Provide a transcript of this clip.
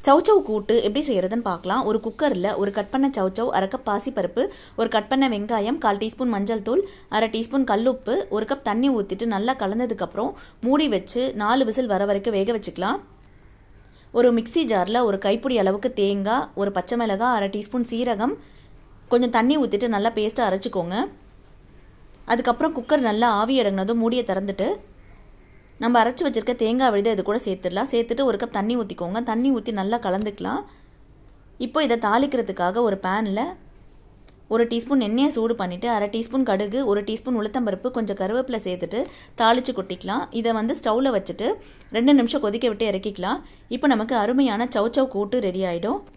சவுச்சவ் கூட்டு எப்படி செய்கிறதுன்னு பார்க்கலாம் ஒரு குக்கரில் ஒரு கட் பண்ண சவுச்சவ் அரை கப் பாசிப்பருப்பு ஒரு கட் பண்ண வெங்காயம் கால் டீஸ்பூன் மஞ்சள் தூள் அரை டீஸ்பூன் கல்லுப்பு ஒரு கப் தண்ணி ஊற்றிட்டு நல்லா கலந்ததுக்கப்புறம் மூடி வச்சு நாலு விசில் வர வரைக்கும் வேக வச்சுக்கலாம் ஒரு மிக்சி ஜாரில் ஒரு கைப்பிடி அளவுக்கு தேங்காய் ஒரு பச்சை மிளகாய் அரை டீஸ்பூன் சீரகம் கொஞ்சம் தண்ணி ஊற்றிட்டு நல்லா பேஸ்ட்டாக அரைச்சிக்கோங்க அதுக்கப்புறம் குக்கர் நல்லா ஆவி இறங்கினதும் மூடியை திறந்துட்டு நம்ம அரைச்சி வச்சுருக்க தேங்காய் விழுதை இது கூட சேர்த்துடலாம் சேர்த்துட்டு ஒரு கப் தண்ணி ஊற்றிக்கோங்க தண்ணி ஊற்றி நல்லா கலந்துக்கலாம் இப்போ இதை தாளிக்கிறதுக்காக ஒரு பேனில் ஒரு டீஸ்பூன் எண்ணெயை சூடு பண்ணிவிட்டு அரை டீஸ்பூன் கடுகு ஒரு டீஸ்பூன் உளுத்தம்பருப்பு கொஞ்சம் கருவேப்பிலை சேர்த்துட்டு தாளித்து கொட்டிக்கலாம் இதை வந்து ஸ்டவ்வில் வச்சுட்டு ரெண்டு நிமிஷம் கொதிக்க விட்டு இறக்கிக்கலாம் இப்போ நமக்கு அருமையான சவுச்சவ் கூட்டு ரெடி ஆகிடும்